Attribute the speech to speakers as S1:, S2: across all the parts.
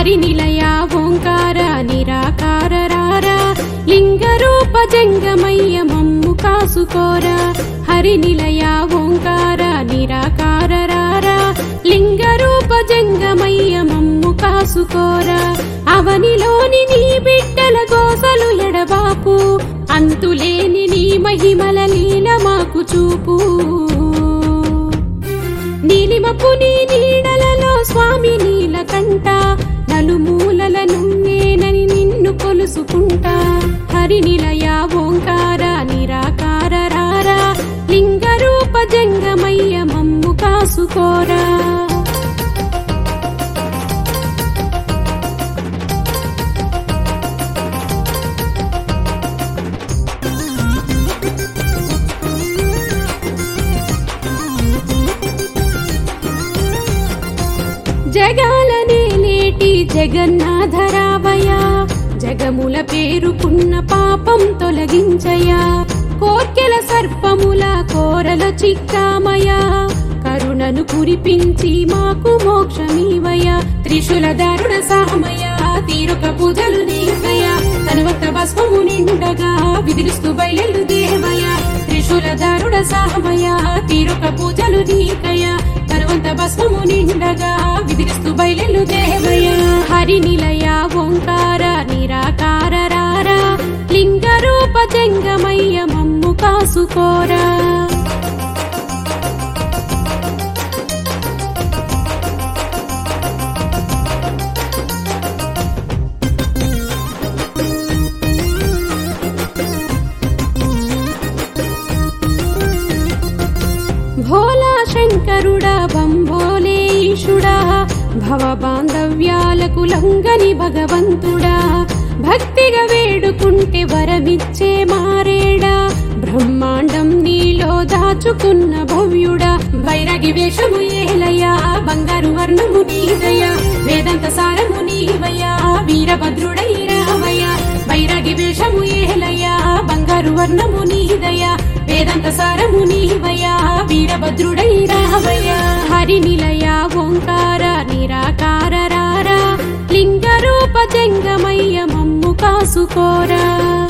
S1: హరినిలయ ఓంకార నిరాకార రారా లింగ రూప జంగమయ్య మమ్ము కాసుకోరా హరినిలయ ఓంకార నిరాకార రారా లింగ రూప జంగమయ్య మమ్ము కాసుకోరా అవనిలోని నీ బిడ్డల గోసలు ఎడబాపు అంతులేని నీ మహిమల లీల మాకు చూపు నీలిమపు నీ నీడలలో స్వామి నీలకంట నలుమూలల నువ్వేనని నిన్ను కొలుసుకుంటా హరినిలయ ఓంకార నిరాకార రారా లింగ రూప జంగమయ్య మమ్ము కాసుకోరా జగాలనే నేటి జగన్నాథరావయ జగముల పేరుకున్న పాపం తొలగించయా కోర్కెల సర్పముల కోరల చిక్కామయ కరుణను కురిపించి మాకు మోక్షమీవయ త్రిశూల దారుణ సామయ తీరొక పూజలు నీవయ తనువత భస్మము నిండగా విదిలిస్తూ బయలు దేవయ త్రిశూల దారుణ సామయ తీరొక పూజలు నీకయ తరువంత భస్మము నిండగా విదిలిస్తూ బయలు దేవయ హరి నిలయ ఓంకార నిరాకార రారా లింగ రూప జంగమయ్య మమ్ము కాసుకోరా భోలా శంకరుడా బంభోలే ఈశుడా భవ బాంధవ్యాలకు లంగని భగవంతుడా భక్తిగా వేడుకుంటే వరమిచ్చే మారేడా బ్రహ్మాండం నీలో దాచుకున్న భవ్యుడా వైరగి వేషము ఏలయ్యా బంగారు వర్ణము నీదయ్యా వేదాంత సారము నీవయ్యా వీరభద్రుడై రావయ్యా వైరగి వేషము ఏలయ్యా బంగారు వర్ణము నీదయ్యా వేదాంత సారము నీవయ్యా వీరభద్రుడై రావయ్యా హరి నిలయ ఓంకార నిరాకార రారా లింగ రూప జంగమయ్య మమ్ము కాసుకోరా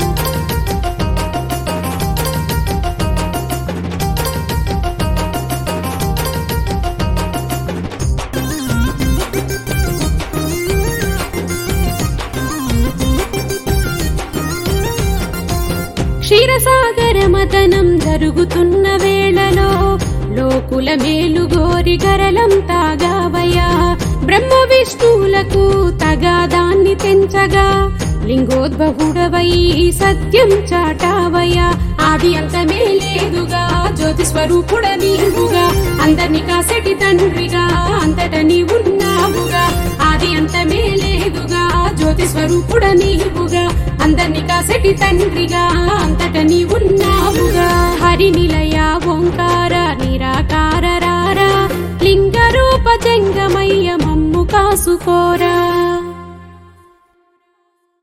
S1: క్షీరసాగర మతనం జరుగుతున్న వేళలో లోకుల మేలు గోరి గరలం తాగావయ్యా బ్రహ్మ విష్ణువులకు తగాదాన్ని తెంచగా లింగోద్భవుడవై సత్యం చాటావయ్యా ఆది అంతమే లేదుగా జ్యోతి స్వరూపుడ నీవుగా అందరిని కాసటి తండ్రిగా అంతట నీవున్నావుగా ఆది అంతమే లేదుగా జ్యోతి స్వరూపుడ నీవుగా అందరిని కాసటి తండ్రిగా అంతట నీవున్నావుగా హరి నిలయ ఓంకార నిరాకార రారా లింగ రూప జంగమయ్య మమ్ము కాసుకోరా